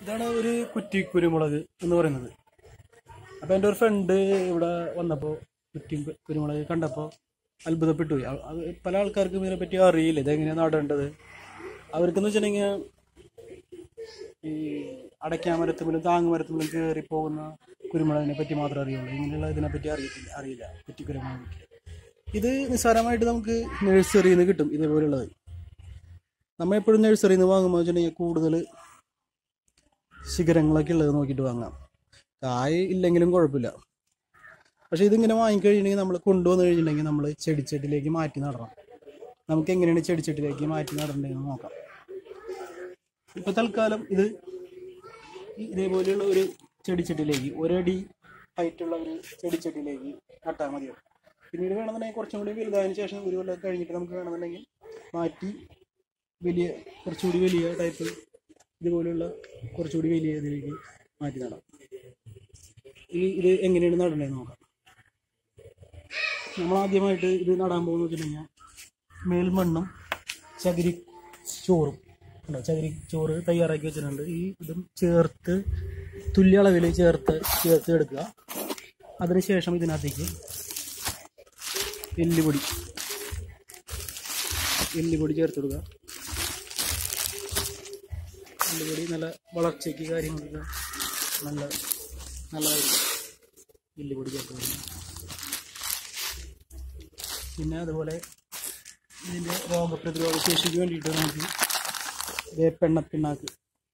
ഇതാണ് ഒരു കുറ്റി കുരുമുളക് എന്ന് പറയുന്നത് അപ്പോൾ എൻ്റെ ഒരു ഫ്രണ്ട് ഇവിടെ വന്നപ്പോൾ കുറ്റി കുരുമുളക് കണ്ടപ്പോൾ അത്ഭുതപ്പെട്ടു പോയി അ- അത് പല ആൾക്കാർക്കും ഇതിനെപ്പറ്റി അറിയില്ല ഇതെങ്ങനെയാണ് നടേണ്ടത് അവർക്കെന്ന് വെച്ചിട്ടുണ്ടെങ്കിൽ ഈ അടയ്ക്കാമരത്തുമ്പിലും താങ്ങുമരത്തുമ്പിലും കയറി പോകുന്ന കുരുമുളകിനെ പറ്റി മാത്രമേ അറിയുള്ളൂ ഇങ്ങനെയുള്ള ഇതിനെപ്പറ്റി അറിയത്തില്ല അറിയില്ല കുറ്റി കുരുമുളക് ഇത് നിസ്സാരമായിട്ട് നമുക്ക് നഴ്സറിയിൽ നിന്ന് കിട്ടും ഇതേപോലെയുള്ളത് നമ്മൾ എപ്പോഴും നഴ്സറിയിൽ നിന്ന് വാങ്ങുമ്പോൾ വെച്ചിട്ടുണ്ടെങ്കിൽ കൂടുതൽ ശിഖരങ്ങളൊക്കെ ഉള്ളത് നോക്കിയിട്ട് വാങ്ങാം കായ് ഇല്ലെങ്കിലും കുഴപ്പമില്ല പക്ഷേ ഇതിങ്ങനെ വാങ്ങിക്കഴിഞ്ഞിട്ടുണ്ടെങ്കിൽ നമ്മൾ കൊണ്ടുവന്ന് കഴിഞ്ഞിട്ടുണ്ടെങ്കിൽ നമ്മൾ ചെടിച്ചട്ടിലേക്ക് മാറ്റി നടണം നമുക്ക് എങ്ങനെയാണ് ചെടിച്ചട്ടിലേക്ക് മാറ്റി നടേണ്ടതെന്ന് നോക്കാം ഇപ്പം തൽക്കാലം ഇത് ഇതേപോലെയുള്ള ഒരു ചെടിച്ചട്ടിലേക്ക് ഒരടി ഹൈറ്റുള്ള ഒരു ചെടിച്ചട്ടിലേക്ക് നട്ടാൽ മതിയാവും പിന്നീട് വേണമെന്നുണ്ടെങ്കിൽ കുറച്ചും കൂടി വലുതായതിനു ശേഷം ഒരു കൊല്ലം കഴിഞ്ഞിട്ട് നമുക്ക് വേണമെന്നുണ്ടെങ്കിൽ മാറ്റി വലിയ കുറച്ചുകൂടി വലിയ ടൈപ്പ് ഇതുപോലെയുള്ള കുറച്ചുകൂടി വലിയ ഇതിലേക്ക് മാറ്റി നടാം ഇനി ഇത് എങ്ങനെയാണ് നടേണ്ടതെന്ന് നോക്കാം നമ്മൾ ആദ്യമായിട്ട് ഇത് നടാൻ പോകുന്നത് വെച്ചിട്ടുണ്ടെങ്കിൽ മേൽമണ്ണും ചകിരി ചോറും ഉണ്ടോ ചകിരി ചോറ് തയ്യാറാക്കി വെച്ചിട്ടുണ്ട് ഈ ഇതും ചേർത്ത് തുല്യ അളവിൽ ചേർത്ത് ചേർത്ത് എടുക്കുക അതിനുശേഷം ഇതിനകത്തേക്ക് എല്ലുപൊടി എല്ലുപൊടി ചേർത്ത് കൊടുക്കുക എല്ലുപൊടി നല്ല വളർച്ചയ്ക്ക് കാര്യങ്ങൾക്ക് നല്ല നല്ലതായിരിക്കും എല്ലുപൊടി ചേർത്ത് കൊടുക്കുക പിന്നെ അതുപോലെ ഇതിൻ്റെ രോഗപ്രതിരോധ ശേഷിക്ക് വേണ്ടിയിട്ട് നമുക്ക് വേപ്പെണ്ണ പിണ്ണാക്ക്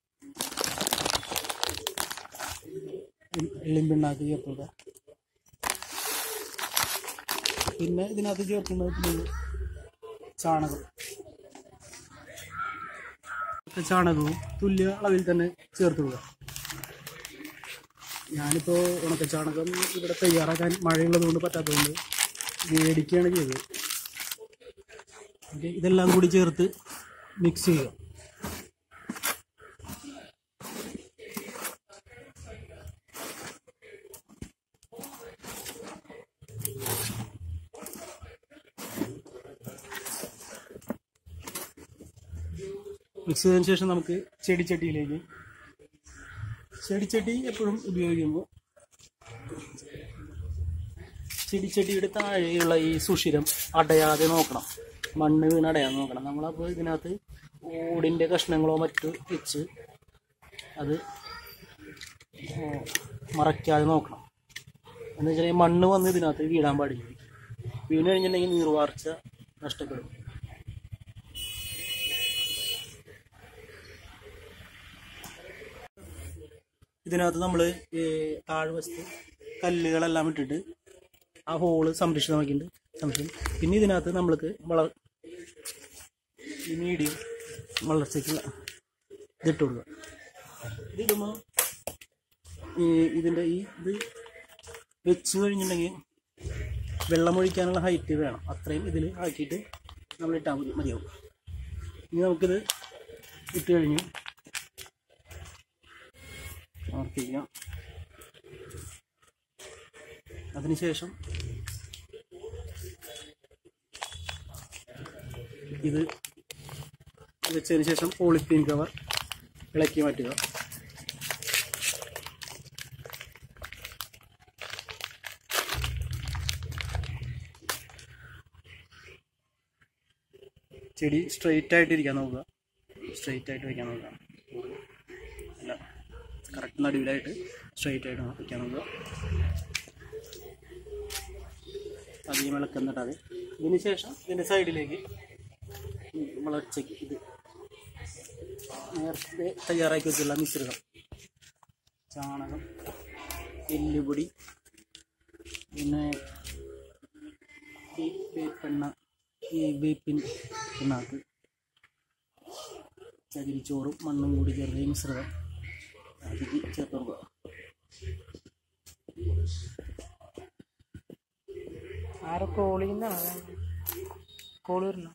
എള്ളിൻ പിണ്ണാക്ക് ചേർക്കുക പിന്നെ ഇതിനകത്ത് ചേർക്കുന്നത് പിന്നെ ചാണകം ഒക്കെ ചാണകവും തുല്യ അളവിൽ തന്നെ ചേർത്ത് കൊടുക്കുക ഞാനിപ്പോൾ ഉണക്ക ചാണകം ഇവിടെ തയ്യാറാക്കാൻ മഴയുള്ളത് കൊണ്ട് പറ്റാത്തതുകൊണ്ട് മേടിക്കുകയാണ് ചെയ്തത് ഓക്കെ ഇതെല്ലാം കൂടി ചേർത്ത് മിക്സ് ചെയ്യുക മിക്സ് ചെയ്തതിന് ശേഷം നമുക്ക് ചെടിച്ചട്ടിയിലേക്ക് ചെടിച്ചട്ടി എപ്പോഴും ഉപയോഗിക്കുമ്പോൾ ചെടിച്ചട്ടിയുടെ താഴെയുള്ള ഈ സുഷിരം അടയാതെ നോക്കണം മണ്ണ് വീണ് അടയാതെ നോക്കണം നമ്മളപ്പോൾ ഇതിനകത്ത് ഓടിൻ്റെ കഷ്ണങ്ങളോ മറ്റു വെച്ച് അത് ആ, മറയ്ക്കാതെ നോക്കണം എന്ന് വെച്ചാൽ മണ്ണ് വന്ന് ഇതിനകത്ത് വീഴാൻ പാടില്ല വീണ് കഴിഞ്ഞിട്ടുണ്ടെങ്കിൽ നീർവാർച്ച നഷ്ടപ്പെടും ഇതിനകത്ത് നമ്മൾ താഴ്വശത്ത് കല്ലുകളെല്ലാം ഇട്ടിട്ട് ആ ഹോള് സംരക്ഷിതമാക്കിയിട്ടുണ്ട് സംരക്ഷിക്കും പിന്നെ ഇതിനകത്ത് നമ്മൾക്ക് വള ഈ മീഡിയം വളർച്ചയ്ക്കുള്ള ഇതിട്ട് കൊടുക്കുക ഇതിടുമ്പോൾ ഈ ഇതിൻ്റെ ഈ ഇത് വെച്ച് കഴിഞ്ഞിട്ടുണ്ടെങ്കിൽ വെള്ളമൊഴിക്കാനുള്ള ഹൈറ്റ് വേണം അത്രയും ഇതിൽ ആക്കിയിട്ട് നമ്മൾ ഇട്ടാൽ മതി മതിയാവും ഇനി നമുക്കിത് ഇട്ട് കഴിഞ്ഞ് മാർക്ക് ചെയ്യാം അതിനുശേഷം ഇത് വെച്ചതിന് ശേഷം പോളിത്തീൻ കവർ ഇളക്കി മാറ്റുക ചെടി സ്ട്രെയിറ്റ് ആയിട്ട് ഇരിക്കാൻ നോക്കുക സ്ട്രെയിറ്റ് ആയിട്ട് വയ്ക്കാൻ നോക്കുക അല്ല കറക്റ്റ് നടുവിലായിട്ട് സ്ട്രെയിറ്റ് ആയിട്ട് വയ്ക്കാൻ നോക്കുക അധികം ഇളക്കുന്നിട്ടാതെ ഇതിന് ശേഷം ഇതിൻ്റെ സൈഡിലേക്ക് ഈ വളർച്ചയ്ക്ക് ഇത് നേരത്തെ തയ്യാറാക്കി വെച്ചുള്ള മിശ്രിതം ചാണകം എല്ലുപൊടി പിന്നെ ഈ വേപ്പെണ്ണ ഈ വേപ്പിൻ പിണ്ണാക്ക് ചകിരിച്ചോറും മണ്ണും കൂടി ചേർത്ത് ഈ മിശ്രിതം അതിലേക്ക് ചേർത്ത് കൊടുക്കുക ആരോ കോൾ ചെയ്യുന്നതാണ് കോൾ വരണം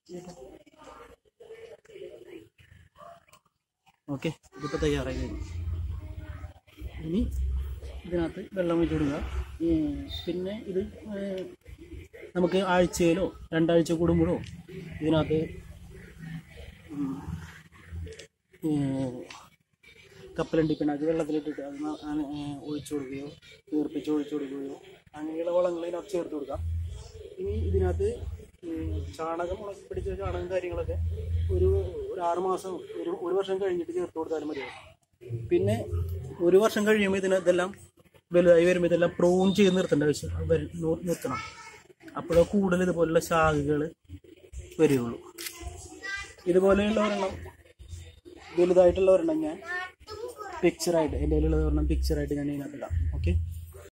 ഓക്കെ ഇതിപ്പോൾ തയ്യാറായി കഴിഞ്ഞു ഇനി ഇതിനകത്ത് വെള്ളം ഒഴിച്ച് കൊടുക്കുക ഈ പിന്നെ ഇത് ഏഹ്, നമുക്ക് ആഴ്ചയിലോ രണ്ടാഴ്ച കൂടുമ്പോഴോ ഇതിനകത്ത് ഉം, ഏഹ്, കപ്പലണ്ടി പിണ്ണാക്ക് വെള്ളത്തിലിട്ടിട്ട് അത് ന- ആ, ഏ, ഒഴിച്ചു കൊടുക്കുകയോ വീർപ്പിച്ച് ഒഴിച്ചു കൊടുക്കുകയോ അങ്ങനെയുള്ള വളങ്ങൾ ഇതിനകത്ത് ചേർത്ത് കൊടുക്കാം ഇനി ഇതിനകത്ത് ഈ ചാണകം ഉണക്കി പിടിച്ച ചാണകം കാര്യങ്ങളൊക്കെ ഒരു ഒരു ആറ് മാസം ഒരു ഒരു വർഷം കഴിഞ്ഞിട്ട് ചേർത്ത് കൊടുത്താലും മതിയാവും പിന്നെ ഒരു വർഷം കഴിയുമ്പോൾ ഇതിന് ഇതെല്ലാം വലുതായി വരുമ്പോൾ ഇതെല്ലാം പ്രൂൺ ചെയ്ത് നിർത്തേണ്ട ആവശ്യം വരും നു- നിർത്തണം അപ്പോഴേ കൂടുതൽ ഇതുപോലുള്ള ശാഖകൾ വരികയുള്ളൂ ഇതുപോലെയുള്ള ഒരെണ്ണം വലുതായിട്ടുള്ള ഒരെണ്ണം ഞാൻ പിക്ചറായിട്ട് എൻ്റെ കയ്യിലുള്ള ഒരെണ്ണം പിക്ചറായിട്ട് ഞാൻ ഇതിനകത്ത് ഇടാം